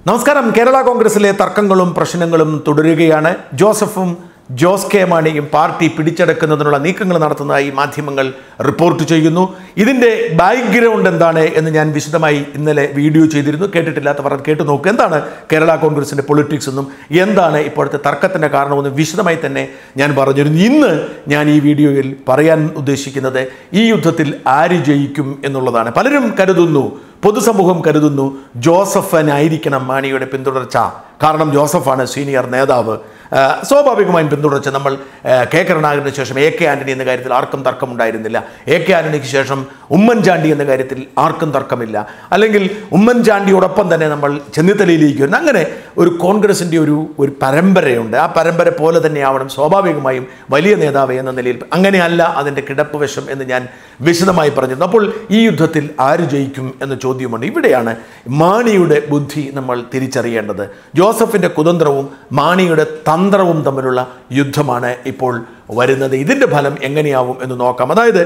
നമസ്കാരം കേരള കോൺഗ്രസിലെ തർക്കങ്ങളും പ്രശ്നങ്ങളും തുടരുകയാണ് ജോസഫും ജോസ് കെ മാണിയും പാർട്ടി പിടിച്ചെടുക്കുന്നതിനുള്ള നീക്കങ്ങൾ നടത്തുന്നതായി മാധ്യമങ്ങൾ റിപ്പോർട്ട് ചെയ്യുന്നു ഇതിൻ്റെ ബാക്ക്ഗ്രൗണ്ട് എന്താണ് എന്ന് ഞാൻ വിശദമായി ഇന്നലെ വീഡിയോ ചെയ്തിരുന്നു കേട്ടിട്ടില്ലാത്തവർ അത് കേട്ട് നോക്കുക എന്താണ് കേരള കോൺഗ്രസിൻ്റെ പൊളിറ്റിക്സ് എന്നും എന്താണ് ഇപ്പോഴത്തെ തർക്കത്തിൻ്റെ കാരണമെന്നും വിശദമായി തന്നെ ഞാൻ പറഞ്ഞിരുന്നു ഇന്ന് ഞാൻ ഈ വീഡിയോയിൽ പറയാൻ ഉദ്ദേശിക്കുന്നത് ഈ യുദ്ധത്തിൽ ആര് ജയിക്കും എന്നുള്ളതാണ് പലരും കരുതുന്നു പൊതുസമൂഹം കരുതുന്നു ജോസഫനായിരിക്കണം മാണിയുടെ പിന്തുടർച്ച കാരണം ജോസഫാണ് സീനിയർ നേതാവ് ആ, സ്വാഭാവികമായും പിന്തുടർച്ച നമ്മൾ ആ, കെ കരുണാകരന് ശേഷം എ കെ ആന്റണി എന്ന കാര്യത്തിൽ ആർക്കും തർക്കമുണ്ടായിരുന്നില്ല എ കെ ആന്റണിക്ക് ശേഷം ഉമ്മൻചാണ്ടി എന്ന കാര്യത്തിൽ ആർക്കും തർക്കമില്ല അല്ലെങ്കിൽ ഉമ്മൻചാണ്ടിയോടൊപ്പം തന്നെ നമ്മൾ ചെന്നിത്തലയിലേക്ക് വരുന്നു അങ്ങനെ ഒരു കോൺഗ്രസിൻ്റെ ഒരു ഒരു പരമ്പരയുണ്ട് ആ പരമ്പര പോലെ തന്നെയാവണം സ്വാഭാവികമായും വലിയ നേതാവ് എന്ന നിലയിൽ അങ്ങനെയല്ല അതിൻ്റെ കിടപ്പ് വശം എന്ന് ഞാൻ വിശദമായി പറഞ്ഞിരുന്നു അപ്പോൾ ഈ യുദ്ധത്തിൽ ആര് ജയിക്കും എന്ന ചോദ്യമുണ്ട് ഇവിടെയാണ് മാണിയുടെ ബുദ്ധി നമ്മൾ തിരിച്ചറിയേണ്ടത് ജോസഫിൻ്റെ കുതന്ത്രവും മാണിയുടെ തന്ത്രവും തമ്മിലുള്ള യുദ്ധമാണ് ഇപ്പോൾ വരുന്നത് ഇതിൻ്റെ ഫലം എങ്ങനെയാവും എന്ന് നോക്കാം അതായത്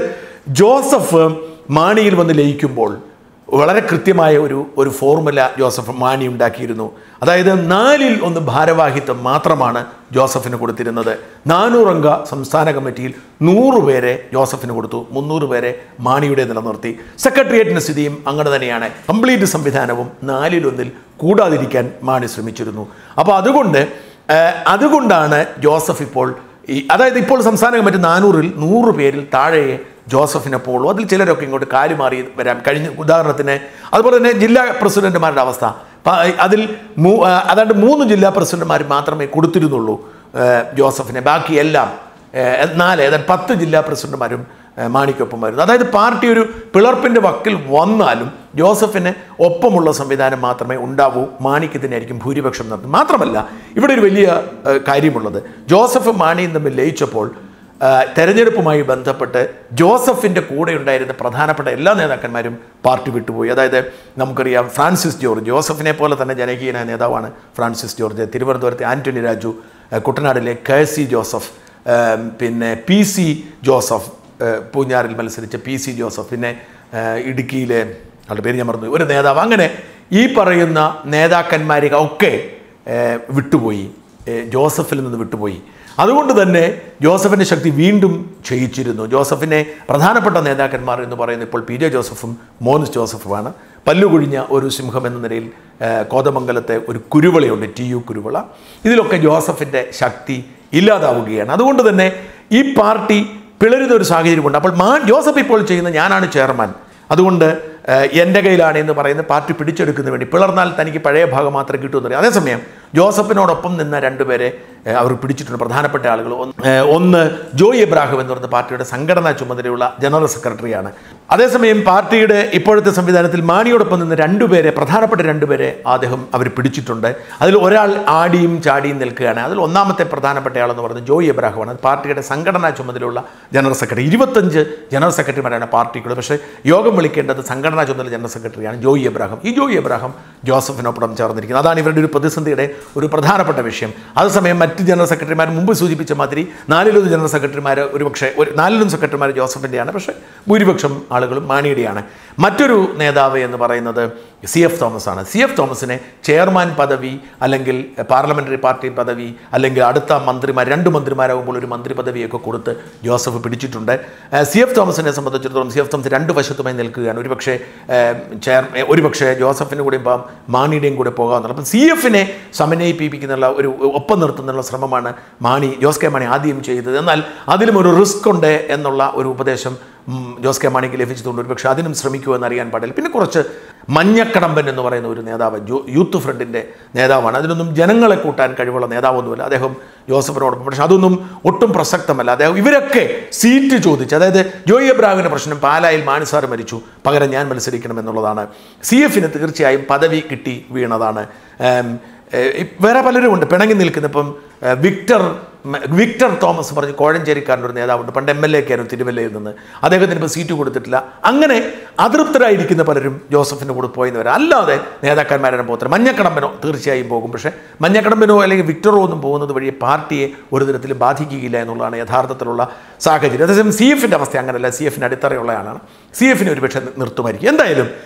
ജോസഫ് മാണിയിൽ വന്ന് ലയിക്കുമ്പോൾ വളരെ കൃത്യമായ ഒരു ഒരു ഫോർമുല ജോസഫ് മാണി ഉണ്ടാക്കിയിരുന്നു അതായത് നാലിൽ ഒന്ന് ഭാരവാഹിത്വം മാത്രമാണ് ജോസഫിന് കൊടുത്തിരുന്നത് നാനൂറംഗ സംസ്ഥാന കമ്മിറ്റിയിൽ നൂറ് പേരെ ജോസഫിന് കൊടുത്തു മുന്നൂറ് പേരെ മാണിയുടെ നിലനിർത്തി സെക്രട്ടേറിയറ്റിൻ്റെ സ്ഥിതിയും അങ്ങനെ തന്നെയാണ് കംപ്ലീറ്റ് സംവിധാനവും നാലിലൊന്നിൽ കൂടാതിരിക്കാൻ മാണി ശ്രമിച്ചിരുന്നു അപ്പോൾ അതുകൊണ്ട് ഏഹ്, അതുകൊണ്ടാണ് ജോസഫ് ഇപ്പോൾ ഈ അതായത് ഇപ്പോൾ സംസ്ഥാന കമ്മിറ്റി നാനൂറിൽ നൂറ് പേരിൽ താഴെ ജോസഫിനെ പോളൂ അതിൽ ചിലരൊക്കെ ഇങ്ങോട്ട് കാലുമാറി വരാം കഴിഞ്ഞ ഉദാഹരണത്തിന് അതുപോലെ തന്നെ ജില്ലാ പ്രസിഡന്റുമാരുടെ അവസ്ഥ പ- അതിൽ മൂ ആ, അതാണ്ട് മൂന്ന് ജില്ലാ പ്രസിഡന്റുമാർ മാത്രമേ കൊടുത്തിരുന്നുള്ളൂ ഏഹ്, ജോസഫിനെ ബാക്കിയെല്ലാം ഏഹ്, നാല് ഏതാണ്ട് പത്ത് ജില്ലാ പ്രസിഡന്റുമാരും ഏഹ്, മാണിക്കൊപ്പം വരുന്നു അതായത് പാർട്ടി ഒരു പിളർപ്പിൻ്റെ വക്കിൽ വന്നാലും ജോസഫിന് ഒപ്പമുള്ള സംവിധാനം മാത്രമേ ഉണ്ടാവൂ മാണിക്ക് തന്നെയായിരിക്കും ഭൂരിപക്ഷം നടത്തും മാത്രമല്ല ഇവിടെ ഒരു വലിയ ഏഹ്, കാര്യമുള്ളത് ജോസഫ് മാണിയും തമ്മിൽ ലയിച്ചപ്പോൾ ആ, തെരഞ്ഞെടുപ്പുമായി ബന്ധപ്പെട്ട് ജോസഫിൻ്റെ കൂടെ ഉണ്ടായിരുന്ന പ്രധാനപ്പെട്ട എല്ലാ നേതാക്കന്മാരും പാർട്ടി വിട്ടുപോയി അതായത് നമുക്കറിയാം ഫ്രാൻസിസ് ജോർജ് ജോസഫിനെ പോലെ തന്നെ ജനകീയനായ നേതാവാണ് ഫ്രാൻസിസ് ജോർജ് തിരുവനന്തപുരത്തെ ആന്റണി രാജു ആ, കുട്ടനാടിലെ കെ സി ജോസഫ് ആ, പിന്നെ പി സി ജോസഫ് ആ, പൂഞ്ഞാറിൽ മത്സരിച്ച പി സി ജോസഫ് പിന്നെ ആ, ഇടുക്കിയിലെ ആളുടെ പേര് ഞാൻ മറന്നു ഒരു നേതാവ് അങ്ങനെ ഈ പറയുന്ന നേതാക്കന്മാരെ ഒക്കെ ഏ, വിട്ടുപോയി ഏ, ജോസഫിൽ നിന്ന് വിട്ടുപോയി അതുകൊണ്ട് തന്നെ ജോസഫിൻ്റെ ശക്തി വീണ്ടും ക്ഷയിച്ചിരുന്നു ജോസഫിനെ പ്രധാനപ്പെട്ട നേതാക്കന്മാർ എന്ന് പറയുന്നത് ഇപ്പോൾ പി ജെ ജോസഫും മോൻസ് ജോസഫുമാണ് പല്ലുകൊഴിഞ്ഞ ഒരു സിംഹം എന്ന നിലയിൽ ഏ, കോതമംഗലത്തെ ഒരു കുരുവിളയുണ്ട് ടി യു കുരുവിള ഇതിലൊക്കെ ജോസഫിൻ്റെ ശക്തി ഇല്ലാതാവുകയാണ് അതുകൊണ്ട് തന്നെ ഈ പാർട്ടി പിളരുന്ന ഒരു സാഹചര്യമുണ്ട് അപ്പോൾ മാ ജോസഫ് ഇപ്പോൾ ചെയ്യുന്ന ഞാനാണ് ചെയർമാൻ അതുകൊണ്ട് ഏഹ്, എൻ്റെ കയ്യിലാണ് എന്ന് പറയുന്ന പാർട്ടി പിടിച്ചെടുക്കുന്നതിന് വേണ്ടി പിളർന്നാൽ തനിക്ക് പഴയ ഭാഗം മാത്രമേ കിട്ടൂ എന്ന് പറയും അതേസമയം ജോസഫിനോടൊപ്പം നിന്ന രണ്ടുപേരെ ഏഹ്, അവർ പിടിച്ചിട്ടുണ്ട് പ്രധാനപ്പെട്ട ആളുകൾ ഒന്ന് ഏഹ്, ഒന്ന് ജോയ് എബ്രാഹിം എന്ന് പറയുന്ന പാർട്ടിയുടെ സംഘടനാ ചുമതലയുള്ള ജനറൽ സെക്രട്ടറിയാണ് അതേസമയം പാർട്ടിയുടെ ഇപ്പോഴത്തെ സംവിധാനത്തിൽ മാണിയോടൊപ്പം നിന്ന് രണ്ടുപേരെ പ്രധാനപ്പെട്ട രണ്ടുപേരെ അദ്ദേഹം അവർ പിടിച്ചിട്ടുണ്ട് അതിൽ ഒരാൾ ആടിയും ചാടിയും നിൽക്കുകയാണ് അതിൽ ഒന്നാമത്തെ പ്രധാനപ്പെട്ട ആളെന്ന് പറയുന്നത് ജോയ് എബ്രാഹിമാണ് അത് പാർട്ടിയുടെ സംഘടനാ ചുമതലയുള്ള ജനറൽ സെക്രട്ടറി ഇരുപത്തഞ്ച് ജനറൽ സെക്രട്ടറിമാരാണ് പാർട്ടിക്കുള്ളത് പക്ഷേ യോഗം വിളിക്കേണ്ടത് സംഘടനാ ചുമതല ജനറൽ സെക്രട്ടറിയാണ് ജോയി എബ്രാഹിം ഈ ജോയി എബ്രാഹിം ജോസഫിനൊപ്പം ചേർന്നിരിക്കുന്നത് അതാണ് ഇവരുടെ ഒരു പ്രതിസന്ധിയുടെ ഒരു പ്രധാനപ്പെട്ട വിഷയം അതേസമയം മറ്റ് ജനറൽ സെക്രട്ടറിമാർ മുമ്പ് സൂചിപ്പിച്ച മാതിരി നാലിലൊന്ന് ജനറൽ സെക്രട്ടറിമാർ ഒരു പക്ഷേ ഒരു നാലിലൊന്ന് സെക്രട്ടറിമാർ ജോസഫിൻ്റെയാണ് പക്ഷേ ഭൂരിപക്ഷം ആളുകളും മാണിയുടെയാണ് മറ്റൊരു നേതാവ് എന്ന് പറയുന്നത് സി എഫ് തോമസ് ആണ് സി എഫ് തോമസിനെ ചെയർമാൻ പദവി അല്ലെങ്കിൽ പാർലമെൻ്ററി പാർട്ടി പദവി അല്ലെങ്കിൽ അടുത്ത മന്ത്രിമാർ രണ്ട് മന്ത്രിമാരാകുമ്പോൾ ഒരു മന്ത്രി പദവിയൊക്കെ കൊടുത്ത് ജോസഫ് പിടിച്ചിട്ടുണ്ട് ഏഹ് സി എഫ് തോമസിനെ സംബന്ധിച്ചിടത്തോളം സി എഫ് തോമസ് രണ്ട് വശത്തുമായി നിൽക്കുകയാണ് ഒരുപക്ഷെ ഏഹ് ചെയർ ഒരുപക്ഷെ ജോസഫിൻ്റെ കൂടെ ഇപ്പം മാണിയുടെയും കൂടെ പോകാമെന്നുള്ള അപ്പം സി എഫിനെ സമന്വയിപ്പിക്കുന്നുള്ള ഒരു ഒപ്പം നിർത്തുന്നുള്ള ശ്രമമാണ് മാണി ജോസ് കെ മാണി ആദ്യം ചെയ്തത് എന്നാൽ അതിലും ഒരു റിസ്ക് ഉണ്ട് എന്നുള്ള ഒരു ഉപദേശം ഉം, ജോസ് കെ മാണിക്ക് ലഭിച്ചിട്ടുണ്ട് ഒരു പക്ഷേ അതിനും ശ്രമിക്കുമോ എന്നറിയാൻ പാടില്ല പിന്നെ കുറച്ച് മഞ്ഞക്കടമ്പൻ എന്ന് പറയുന്ന ഒരു നേതാവ് ജോ യൂത്ത് ഫ്രണ്ടിൻ്റെ നേതാവാണ് അതിനൊന്നും ജനങ്ങളെ കൂട്ടാൻ കഴിവുള്ള നേതാവൊന്നുമല്ല അദ്ദേഹം ജോസഫിനോടൊപ്പം പക്ഷേ അതൊന്നും ഒട്ടും പ്രസക്തമല്ല അദ്ദേഹം ഇവരൊക്കെ സീറ്റ് ചോദിച്ച് അതായത് ജോയി എബ്രാഹിമിൻ്റെ പ്രശ്നം പാലായിൽ മാനിസാർ മരിച്ചു പകരം ഞാൻ മത്സരിക്കണം എന്നുള്ളതാണ് സി എഫിന് തീർച്ചയായും പദവി കിട്ടി വീണതാണ് ഏം, ഏ, വേറെ പലരും ഉണ്ട് പിണങ്ങി നിൽക്കുന്ന ഇപ്പം ഏ, വിക്ടർ മ- വിക്ടർ തോമസ് പറഞ്ഞ് കോഴഞ്ചേരിക്കാരൻ്റെ ഒരു നേതാവുണ്ട് പണ്ട് എം എൽ എ ആയിരുന്നു തിരുവല്ലയിൽ നിന്ന് അദ്ദേഹത്തിന് ഇപ്പോൾ സീറ്റ് കൊടുത്തിട്ടില്ല അങ്ങനെ അതൃപ്തരായിരിക്കുന്ന പലരും ജോസഫിൻ്റെ കൂടെ പോയെന്ന് അല്ലാതെ നേതാക്കന്മാരെ പോകത്തില്ല മഞ്ഞക്കടമ്പനോ തീർച്ചയായും പോകും പക്ഷേ മഞ്ഞക്കടമ്പനോ അല്ലെങ്കിൽ വിക്ടറോ ഒന്നും പോകുന്നത് വഴി പാർട്ടിയെ ഒരു തരത്തിലും ബാധിക്കുകയില്ല എന്നുള്ളതാണ് യഥാർത്ഥത്തിലുള്ള സാഹചര്യം അതേസമയം സി എഫിൻ്റെ അവസ്ഥ അങ്ങനെയല്ല സി എഫിന് അടിത്തറയുള്ള ആളാണ് സി എഫിനെ ഒരുപക്ഷെ നിർത്തുമായിരിക്കും എന്തായാലും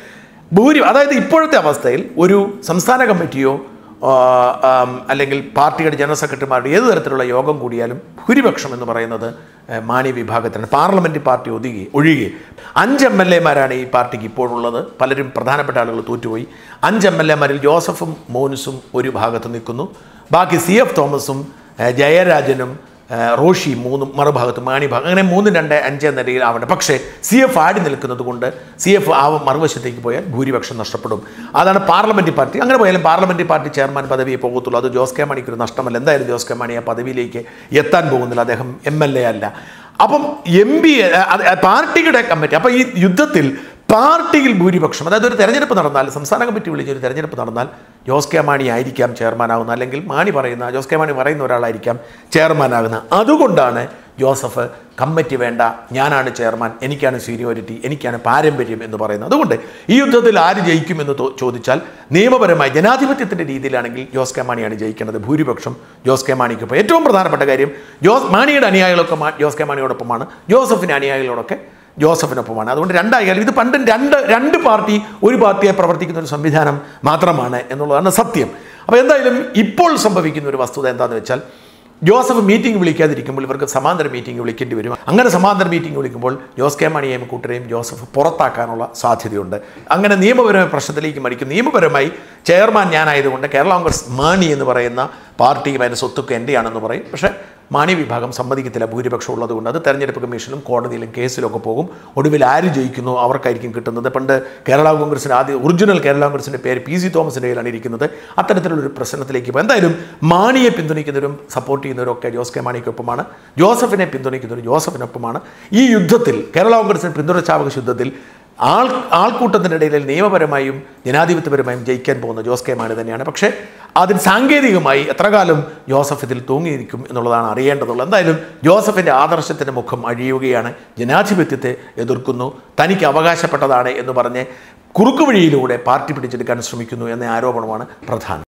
ഭൂരി അതായത് ഇപ്പോഴത്തെ അവസ്ഥയിൽ ഒരു സംസ്ഥാന കമ്മിറ്റിയോ ആ, ആം, അല്ലെങ്കിൽ പാർട്ടിയുടെ ജനറൽ സെക്രട്ടറിമാരുടെ ഏത് തരത്തിലുള്ള യോഗം കൂടിയാലും ഭൂരിപക്ഷം എന്ന് പറയുന്നത് ഏഹ്, മാണി വിഭാഗത്തിന് പാർലമെൻറ്റ് പാർട്ടി ഒതുങ്ങി ഒഴികെ അഞ്ച് എം എൽ എമാരാണ് ഈ പാർട്ടിക്ക് ഇപ്പോഴുള്ളത് പലരും പ്രധാനപ്പെട്ട ആളുകൾ തോറ്റുപോയി അഞ്ച് എം എൽ എമാരിൽ ജോസഫും മോനുസും ഒരു ഭാഗത്ത് നിൽക്കുന്നു ബാക്കി സി എഫ് തോമസും ഏഹ്, ജയരാജനും ഏഹ്, റോഷി മൂന്നും മറുഭാഗത്ത് മാണി ഭാഗം അങ്ങനെ മൂന്നും രണ്ട് അഞ്ച് എന്ന നിലയിൽ ആവട്ടെ പക്ഷേ സി എഫ് ആടി നിൽക്കുന്നത് കൊണ്ട് സി എഫ് ആ മറുവശത്തേക്ക് പോയാൽ ഭൂരിപക്ഷം നഷ്ടപ്പെടും അതാണ് പാർലമെൻറ്റ് പാർട്ടി അങ്ങനെ പോയാലും പാർലമെൻറ്റ് പാർട്ടി ചെയർമാൻ പദവിയെ പോകത്തുള്ളൂ അത് ജോസ് കെ മാണിക്ക് ഒരു നഷ്ടമല്ല എന്തായാലും ജോസ് കെ മാണി ആ പദവിയിലേക്ക് എത്താൻ പോകുന്നില്ല അദ്ദേഹം എം എൽ എ അല്ല അപ്പം എം പി പാർട്ടിയുടെ കമ്മിറ്റി അപ്പം ഈ യുദ്ധത്തിൽ പാർട്ടിയിൽ ഭൂരിപക്ഷം അതായത് ഒരു തെരഞ്ഞെടുപ്പ് നടന്നാൽ സംസ്ഥാന കമ്മിറ്റി വിളിച്ച് ഒരു തെരഞ്ഞെടുപ്പ് നടന്നാൽ ജോസ് കെ മാണി ആയിരിക്കാം ചെയർമാനാകുന്ന അല്ലെങ്കിൽ മാണി പറയുന്ന ജോസ് കെ മാണി പറയുന്ന ഒരാളായിരിക്കാം ചെയർമാനാകുന്ന അതുകൊണ്ടാണ് ജോസഫ് കമ്മിറ്റി വേണ്ട ഞാനാണ് ചെയർമാൻ എനിക്കാണ് സീനിയോരിറ്റി എനിക്കാണ് പാരമ്പര്യം എന്ന് പറയുന്നത് അതുകൊണ്ട് ഈ യുദ്ധത്തിൽ ആര് ജയിക്കുമെന്ന് തോ- ചോദിച്ചാൽ നിയമപരമായി ജനാധിപത്യത്തിൻ്റെ രീതിയിലാണെങ്കിൽ ജോസ് കെ മാണിയാണ് ജയിക്കേണ്ടത് ഭൂരിപക്ഷം ജോസ് കെ മാണിക്കൊപ്പം ഏറ്റവും പ്രധാനപ്പെട്ട കാര്യം ജോസ് മാണിയുടെ അനുയായികളൊക്കെ മാ- ജോസ് കെ മാണിയോടൊപ്പമാണ് ജോസഫിൻ്റെ അനുയായികളോടൊക്കെ ജോസഫിനൊപ്പമാണ് അതുകൊണ്ട് രണ്ടായാലും ഇത് പണ്ടും രണ്ട് രണ്ട് പാർട്ടി ഒരു പാർട്ടിയെ പ്രവർത്തിക്കുന്ന ഒരു സംവിധാനം മാത്രമാണ് എന്നുള്ളതാണ് സത്യം അപ്പോൾ എന്തായാലും ഇപ്പോൾ സംഭവിക്കുന്ന ഒരു വസ്തുത എന്താണെന്ന് വെച്ചാൽ ജോസഫ് മീറ്റിംഗ് വിളിക്കാതിരിക്കുമ്പോൾ ഇവർക്ക് സമാന്തര മീറ്റിംഗ് വിളിക്കേണ്ടി വരും അങ്ങനെ സമാന്തര മീറ്റിംഗ് വിളിക്കുമ്പോൾ ജോസ് കെ മാണിയെയും കൂട്ടരെയും ജോസഫ് പുറത്താക്കാനുള്ള സാധ്യതയുണ്ട് അങ്ങനെ നിയമപരമായ പ്രശ്നത്തിലേക്ക് മടിക്കും നിയമപരമായി ചെയർമാൻ ഞാനായതുകൊണ്ട് കേരള കോൺഗ്രസ് മാണി എന്ന് പറയുന്ന പാർട്ടിയും അതിൻ്റെ സ്വത്തൊക്കെ എൻ്റെയാണെന്ന് പറയും പക്ഷേ മാണി വിഭാഗം സമ്മതിക്കത്തില്ല ഭൂരിപക്ഷം ഉള്ളതുകൊണ്ട് അത് തെരഞ്ഞെടുപ്പ് കമ്മീഷനും കോടതിയിലും കേസിലൊക്കെ പോകും ഒടുവിൽ ആര് ജയിക്കുന്നു അവർക്കായിരിക്കും കിട്ടുന്നത് പണ്ട് കേരള കോൺഗ്രസിന് ആദ്യം ഒറിജിനൽ കേരള കോൺഗ്രസിൻ്റെ പേര് പി സി തോമസിൻ്റെ കയ്യിലാണ് ഇരിക്കുന്നത് അത്തരത്തിലുള്ളൊരു പ്രശ്നത്തിലേക്ക് പോകും എന്തായാലും മാണിയെ പിന്തുണയ്ക്കുന്നവരും സപ്പോർട്ട് ചെയ്യുന്നവരും ഒക്കെ ജോസ് കെ മാണിക്കൊപ്പമാണ് ജോസഫിനെ പിന്തുണയ്ക്കുന്നവരും ജോസഫിനൊപ്പമാണ് ഈ യുദ്ധത്തിൽ കേരള കോൺഗ്രസിന് പിന്തുണച്ചാവക യുദ്ധത്തിൽ ആൾ ആൾക്കൂട്ടത്തിൻ്റെ ഇടയിൽ നിയമപരമായും ജനാധിപത്യപരമായും ജയിക്കാൻ പോകുന്ന ജോസ് കെ മാണി തന്നെയാണ് പക്ഷേ അതിന് സാങ്കേതികമായി എത്ര കാലം ജോസഫ് ഇതിൽ തൂങ്ങിയിരിക്കും എന്നുള്ളതാണ് അറിയേണ്ടതുള്ളത് എന്തായാലും ജോസഫിൻ്റെ ആദർശത്തിൻ്റെ മുഖം അഴിയുകയാണ് ജനാധിപത്യത്തെ എതിർക്കുന്നു തനിക്ക് അവകാശപ്പെട്ടതാണ് എന്ന് പറഞ്ഞ് കുറുക്കുവഴിയിലൂടെ പാർട്ടി പിടിച്ചെടുക്കാൻ ശ്രമിക്കുന്നു എന്ന ആരോപണമാണ് പ്രധാനം